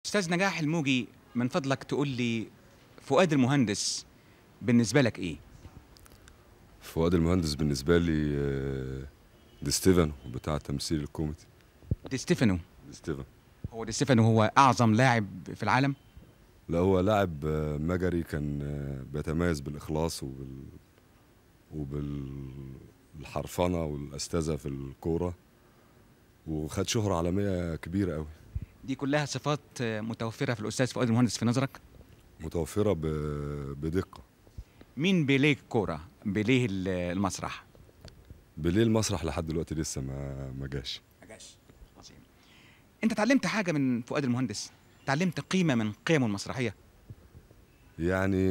استاذ نجاح الموجي من فضلك تقول لي فؤاد المهندس بالنسبه لك ايه فؤاد المهندس بالنسبه لي آه، دي ستيفانو بتاع التمثيل الكوميدي دي ستيفانو دي ستيفانو هو دي ستيفانو هو اعظم لاعب في العالم لا هو لاعب آه، مجري كان آه، بيتميز بالاخلاص وبال وبالحرفنه والاستاذه في الكوره وخد شهره عالميه كبيره قوي دي كلها صفات آه، متوفره في الاستاذ فؤاد المهندس في نظرك متوفره ب... بدقه مين بيليه الكوره بيليه ال- المسرح بليل المسرح لحد دلوقتي لسه ما ما جاش ما جاش عظيم انت اتعلمت حاجه من فؤاد المهندس اتعلمت قيمه من قيمه المسرحيه يعني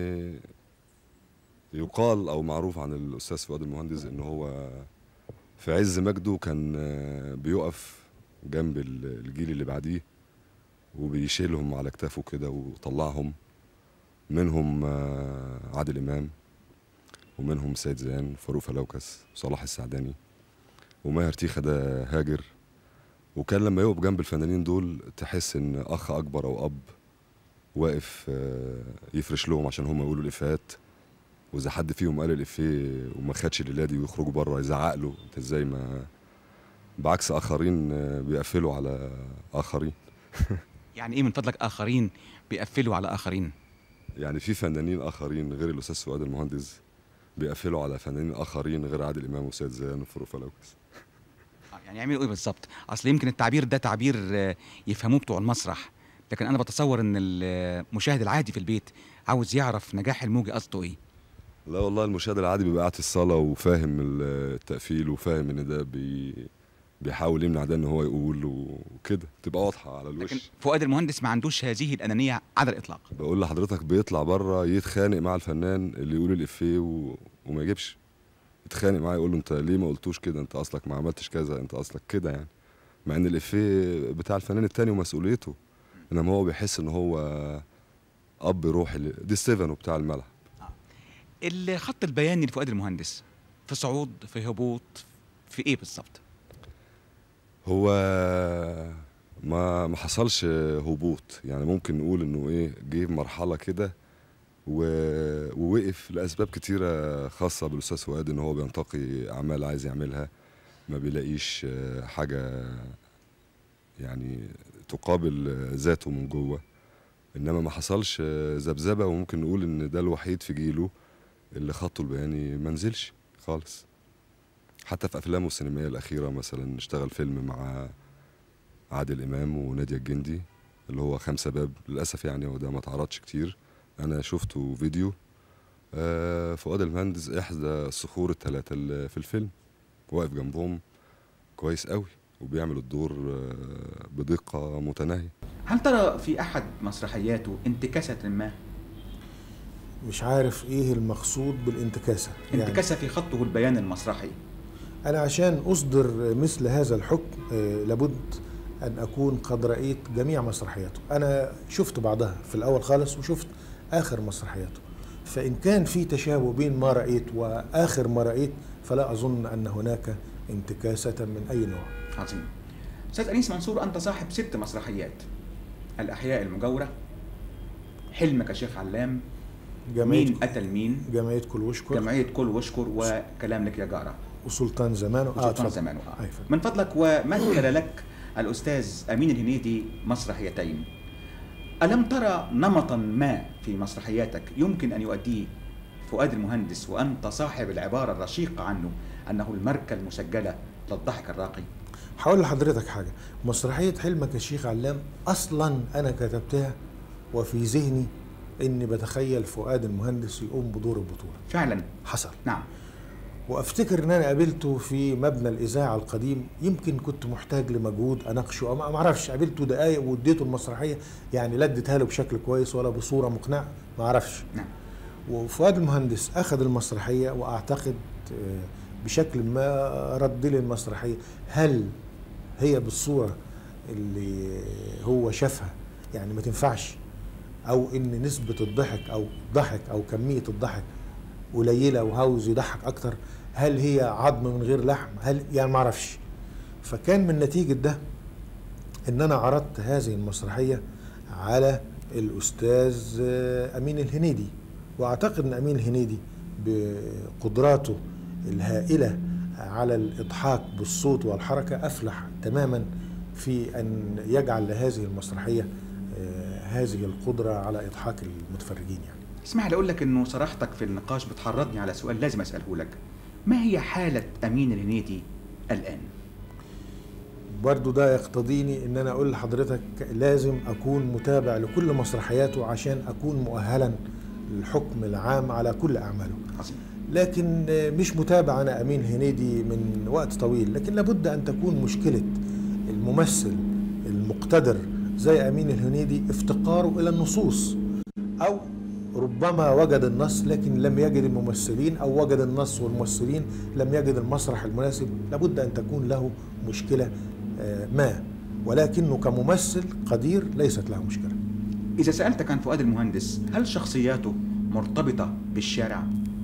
يقال او معروف عن الاستاذ فؤاد المهندس ان هو في عز مجده كان آه، بيقف جنب ال- الجيل اللي بعديه وبيشيلهم على كتافه كده وطلعهم منهم آه، عادل امام ومنهم سيد زيان فاروق فلوكس وصلاح السعداني وماهر تيخة ده هاجر وكان لما يقف جنب الفنانين دول تحس ان اخ اكبر او اب واقف آه، يفرش لهم عشان هم يقولوا الافيهات واذا حد فيهم قال الافيه وما خدش الليله دي ويخرجوا بره يزعق له انت ازاي ما بعكس اخرين آه، بيقفلوا على اخرين يعني ايه من فضلك اخرين بيقفلوا على اخرين يعني في فنانين اخرين غير الاستاذ فؤاد المهندس بيقفلوا على فنانين اخرين غير عادل امام وسيد زيان وفاروق فلوكس آه، يعني يعملوا ايه بالظبط اصل يمكن التعبير ده تعبير آه، يفهموه بتوع المسرح لكن انا بتصور ان المشاهد العادي في البيت عاوز يعرف نجاح الموجي قصده ايه لا والله المشاهد العادي بيبقى قاعد في الصاله وفاهم التقفيل وفاهم ان ده بي بيحاول يمنع ده ان هو يقول وكده تبقى واضحه على لكن الوش فؤاد المهندس ما عندوش هذه الانانيه على الاطلاق بقول لحضرتك بيطلع بره يتخانق مع الفنان اللي يقول الافيه و... وما يجيبش يتخانق معاه يقول له انت ليه ما قلتوش كده انت اصلك ما عملتش كذا انت اصلك كده يعني مع ان الافيه بتاع الفنان التاني ومسؤوليته انما هو بيحس ان هو اب روحي ل- دي ستيفانو بتاع الملعب الخط البياني لفؤاد المهندس في صعود في هبوط في ايه بالظبط هو ما ما حصلش هبوط يعني ممكن نقول انه ايه جه في مرحله كده و... ووقف لاسباب كتيره خاصه بالاستاذ فؤاد ان هو بينتقي اعمال عايز يعملها ما بيلاقيش آه، حاجه يعني تقابل ذاته من جوه انما ما حصلش آه، ذبذبه وممكن نقول ان ده الوحيد في جيله اللي خطه البياني ما نزلش خالص حتى في افلامه السينمائيه الاخيره مثلا اشتغل فيلم مع عادل امام وناديه الجندي اللي هو خمسة باب للاسف يعني هو ده ما اتعرضش كتير انا شفته فيديو آه، فؤاد المهندس احدى الصخور الثلاثه اللي في الفيلم واقف جنبهم كويس قوي وبيعمل الدور آه، بدقه متناهيه هل ترى في احد مسرحياته انتكاسه ما مش عارف ايه المقصود بالانتكاسه انتكاسه في خطه البيان المسرحي انا عشان اصدر مثل هذا الحكم آه، لابد ان اكون قد رايت جميع مسرحياته انا شفت بعضها في الاول خالص وشفت اخر مسرحياته فان كان في تشابه بين ما رايت واخر ما رايت فلا اظن ان هناك انتكاسه من اي نوع عظيم استاذ انيس منصور انت صاحب ست مسرحيات الاحياء المجاوره حلمك يا شيخ علام مين جمعيه قتل مين جمعيه كل وشكر جمعيه كل واشكر وكلام لك يا جاره وسلطان زمانه وسلطان اتفضل. زمانه آه. أي فندم. من فضلك ومثل لك الاستاذ امين الهنيدي مسرحيتين الم ترى نمطا ما في مسرحياتك يمكن ان يؤديه فؤاد المهندس وانت صاحب العباره الرشيقه عنه انه الماركه المسجله للضحك الراقي هقول لحضرتك حاجه مسرحيه حلمك يا شيخ علام اصلا انا كتبتها وفي ذهني اني بتخيل فؤاد المهندس يقوم بدور البطوله فعلا حصل نعم وافتكر ان انا قابلته في مبنى الاذاعه القديم يمكن كنت محتاج لمجهود اناقشه او ما ما اعرفش قابلته دقايق واديته المسرحيه يعني لا اديتها له بشكل كويس ولا بصوره مقنعه ما اعرفش نعم وفؤاد المهندس اخذ المسرحيه واعتقد آه، بشكل ما رد لي المسرحيه هل هي بالصوره اللي هو شافها يعني ما تنفعش او ان نسبه الضحك او ضحك او كميه الضحك قليله وعاوز يضحك اكتر هل هي عظم من غير لحم هل يعني ما اعرفش فكان من نتيجه ده ان انا عرضت هذه المسرحيه على الأستاذ آه، أمين الهنيدي وأعتقد أن أمين الهنيدي بقدراته الهائلة على الإضحاك بالصوت والحركة أفلح تماما في أن يجعل لهذه المسرحية آه، هذه القدرة على إضحاك المتفرجين يعني اسمح لي اقول لك انه صراحتك في النقاش بتحرضني على سؤال لازم اساله لك ما هي حاله امين الهنيدي الان برضو ده يقتضيني ان انا اقول لحضرتك لازم اكون متابع لكل مسرحياته عشان اكون مؤهلا للحكم العام على كل اعماله عظيم لكن مش متابع انا امين هنيدي من وقت طويل لكن لابد ان تكون مشكله الممثل المقتدر زي امين الهنيدي افتقاره الى النصوص او ربما وجد النص لكن لم يجد الممثلين او وجد النص والممثلين لم يجد المسرح المناسب لابد ان تكون له مشكله آه، ما ولكنه كممثل قدير ليست له مشكله اذا سالتك عن فؤاد المهندس هل شخصياته مرتبطه بالشارع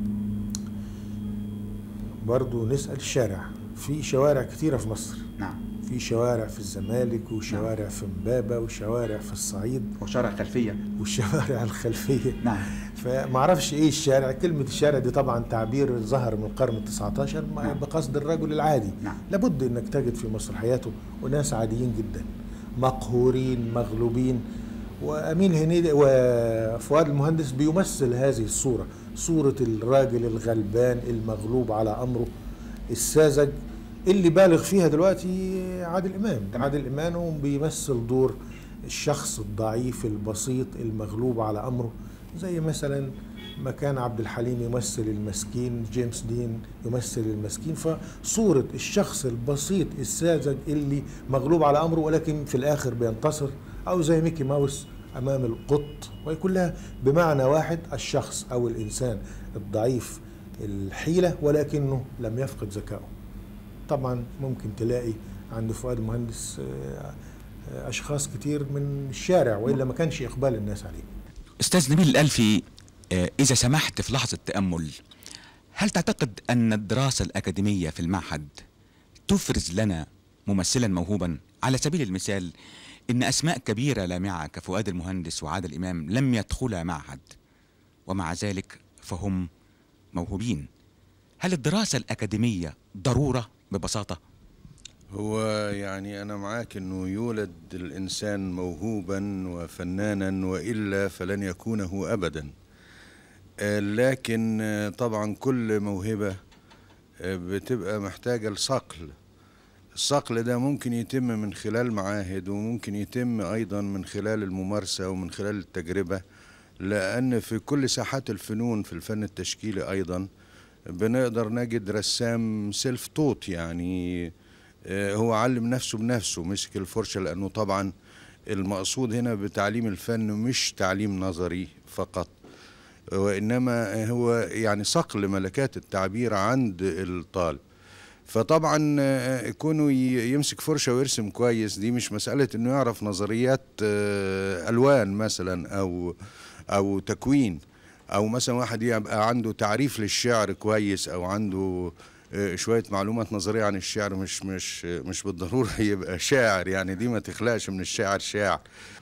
برضو نسال الشارع في شوارع كثيره في مصر نعم في شوارع في الزمالك وشوارع في امبابه وشوارع في الصعيد وشارع خلفيه والشوارع الخلفيه نعم فما اعرفش ايه الشارع كلمة الشارع دي طبعا تعبير ظهر من القرن ال 19 مع- نعم. بقصد الرجل العادي نعم. لابد انك تجد في مسرحياته وناس عاديين جدا مقهورين مغلوبين وامين هنيدي وفؤاد المهندس بيمثل هذه الصورة صورة الراجل الغلبان المغلوب على امره الساذج اللي بالغ فيها دلوقتي عادل امام تمام. عادل امام بيمثل دور الشخص الضعيف البسيط المغلوب على امره زي مثلا ما كان عبد الحليم يمثل المسكين جيمس دين يمثل المسكين فصورة الشخص البسيط الساذج اللي مغلوب على أمره ولكن في الآخر بينتصر أو زي ميكي ماوس أمام القط ويكون لها بمعنى واحد الشخص أو الإنسان الضعيف الحيلة ولكنه لم يفقد ذكائه طبعا ممكن تلاقي عند فؤاد المهندس آه، آه، أشخاص كتير من الشارع وإلا ما كانش إقبال الناس عليه أستاذ نبيل الألفي آه، إذا سمحت في لحظة تأمل هل تعتقد أن الدراسة الأكاديمية في المعهد تفرز لنا ممثلا موهوبا على سبيل المثال إن أسماء كبيرة لامعة كفؤاد المهندس وعادل إمام لم يدخلا معهد ومع ذلك فهم موهوبين هل الدراسة الأكاديمية ضرورة ببساطة؟ هو يعني أنا معاك إنه يولد الإنسان موهوبا وفنانا وإلا فلن يكون هو أبدا آه، لكن آه، طبعا كل موهبة آه، بتبقى محتاجة لصقل الصقل ده ممكن يتم من خلال معاهد وممكن يتم أيضا من خلال الممارسة ومن خلال التجربة لأن في كل ساحات الفنون في الفن التشكيلي أيضا بنقدر نجد رسام سيلف توت يعني آه، هو علم نفسه بنفسه مسك الفرشة لأنه طبعا المقصود هنا بتعليم الفن مش تعليم نظري فقط وإنما هو يعني صقل ملكات التعبير عند الطالب فطبعا آه، كونه ي- يمسك فرشة ويرسم كويس دي مش مسألة انه يعرف نظريات آه، ألوان مثلا أو أو تكوين أو مثلا واحد يبقى عنده تعريف للشعر كويس أو عنده آه، شوية معلومات نظرية عن الشعر مش مش مش بالضرورة يبقى شاعر يعني دي ما تخلقش من الشاعر شاعر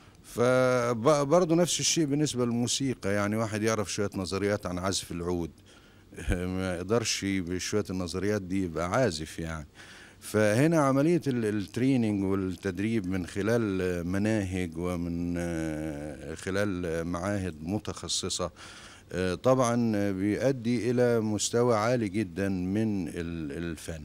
فبرضه نفس الشيء بالنسبة للموسيقى يعني واحد يعرف شوية نظريات عن عزف العود ما يقدرش بشوية النظريات دي يبقى عازف يعني فهنا عملية ال- التريننج والتدريب من خلال آه، مناهج ومن آه، خلال آه، معاهد متخصصة آه، طبعا آه، بيؤدي إلى مستوى عالي جدا من ال- الفن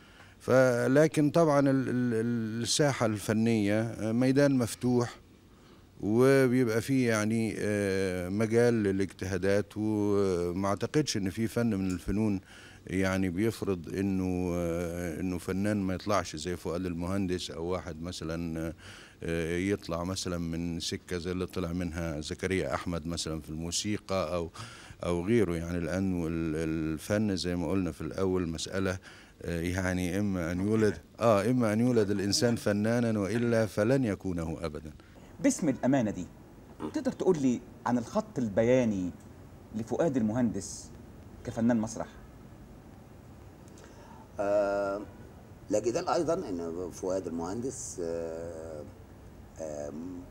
فلكن طبعا ال- ال- الساحة الفنية آه، ميدان مفتوح وبيبقى فيه يعني آه، مجال للاجتهادات وما اعتقدش ان في فن من الفنون يعني بيفرض انه آه، انه فنان ما يطلعش زي فؤاد المهندس او واحد مثلا آه، يطلع مثلا من سكه زي اللي طلع منها زكريا احمد مثلا في الموسيقى او او غيره يعني الان وال- الفن زي ما قلنا في الاول مساله آه، يعني اما ان يولد اه اما ان يولد الانسان فنانا والا فلن يكونه ابدا باسم الامانه دي تقدر تقول لي عن الخط البياني لفؤاد المهندس كفنان مسرح آه، لا جدال ايضا ان فؤاد المهندس آه، آم،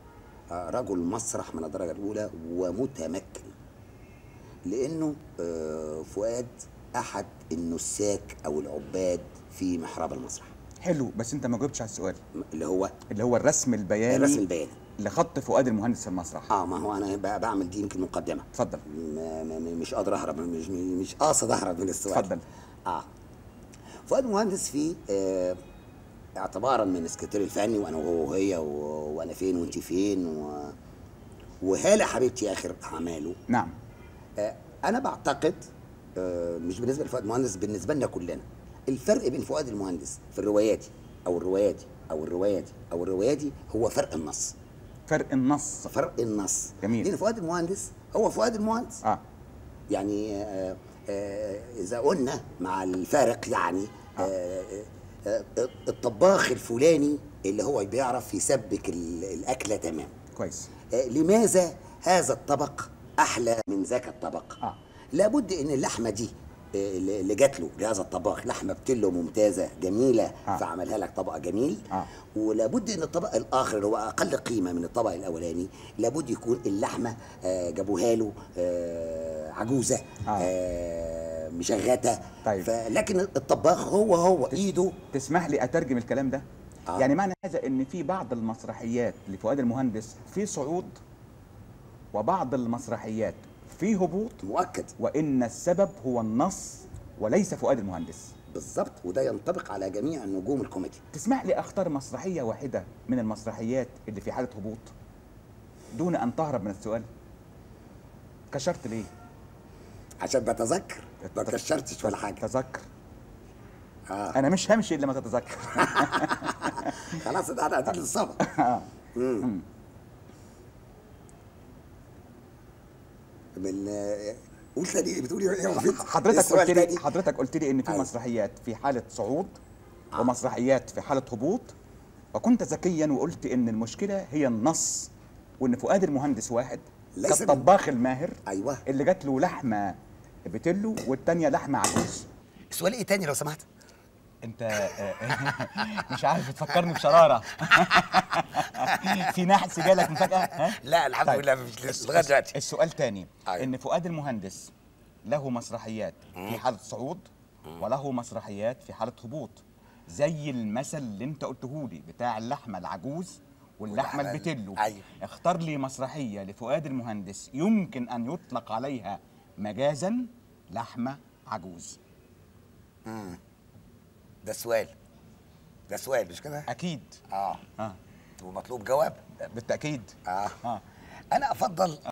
آه، رجل مسرح من الدرجه الاولى ومتمكن لانه آه، فؤاد احد النساك او العباد في محراب المسرح حلو بس انت ما جاوبتش على السؤال اللي هو اللي هو الرسم البياني الرسم البياني لخط فؤاد المهندس في المسرح اه ما هو انا ب- بعمل دي يمكن مقدمه اتفضل ما ما ما- مش قادر اهرب مش مش قاصد اهرب من السؤال اتفضل. اه فؤاد مهندس في آه اعتبارا من السكرتير الفني وانا وهو وهي و- وانا فين وانت فين و... وهاله حبيبتي اخر اعماله نعم آه انا بعتقد آه مش بالنسبه لفؤاد مهندس بالنسبه لنا كلنا الفرق بين فؤاد المهندس في الرواياتي او الرواياتي او الرواياتي او الرواياتي هو فرق النص فرق النص فرق النص جميل. لان فؤاد المهندس هو فؤاد المهندس اه يعني آه، آه، اذا قلنا مع الفارق يعني آه، آه، آه، الطباخ الفلاني اللي هو بيعرف يسبك ال- الاكله تمام كويس آه، لماذا هذا الطبق احلى من ذاك الطبق آه. لابد ان اللحمه دي آه، اللي اللي جات له لهذا الطباخ لحمه بتلو ممتازه جميله آه. فعملها لك طبق جميل آه. ولابد ان الطبق الاخر اللي هو اقل قيمه من الطبق الاولاني لابد يكون اللحمه آه، جابوها له آه، عجوزه آه. آه، مشغته طيب. فلكن الطباخ هو هو ايده تسمح لي اترجم الكلام ده آه. يعني معنى هذا ان في بعض المسرحيات لفؤاد المهندس في صعود وبعض المسرحيات في هبوط مؤكد وان السبب هو النص وليس فؤاد المهندس بالظبط وده ينطبق على جميع النجوم الكوميدي تسمح لي اختار مسرحيه واحده من المسرحيات اللي في حاله هبوط دون ان تهرب من السؤال كشرت ليه عشان بتذكر ما كشرتش ولا حاجه تذكر آه. انا مش همشي الا ما تتذكر خلاص ده انا هتيجي الصبر مم. من قول تاني بتقولي ايه يا وفيد؟ حضرتك السؤال قلت لي تاني؟ حضرتك قلت لي ان في أيوة. مسرحيات في حاله صعود ومسرحيات في حاله هبوط وكنت ذكيا وقلت ان المشكله هي النص وان فؤاد المهندس واحد ليس من- كالطباخ الماهر ايوه اللي جات له لحمه بتلو والتانيه لحمه عجوز السؤال ايه تاني لو سمحت؟ انت مش عارف تفكرني بشراره في نحس جالك مفاجاه ها؟ لا الحمد طيب. لله مفيش لسه لغايه دلوقتي السؤال تاني أيوة. ان فؤاد المهندس له مسرحيات في حاله صعود وله مسرحيات في حاله هبوط زي المثل اللي انت قلته لي بتاع اللحمه العجوز واللحمه واللحمة ال- البتلو أيوة. اختار لي مسرحيه لفؤاد المهندس يمكن ان يطلق عليها مجازا لحمه عجوز ده سؤال ده سؤال مش كده؟ اكيد اه اه ومطلوب جواب بالتاكيد اه اه انا افضل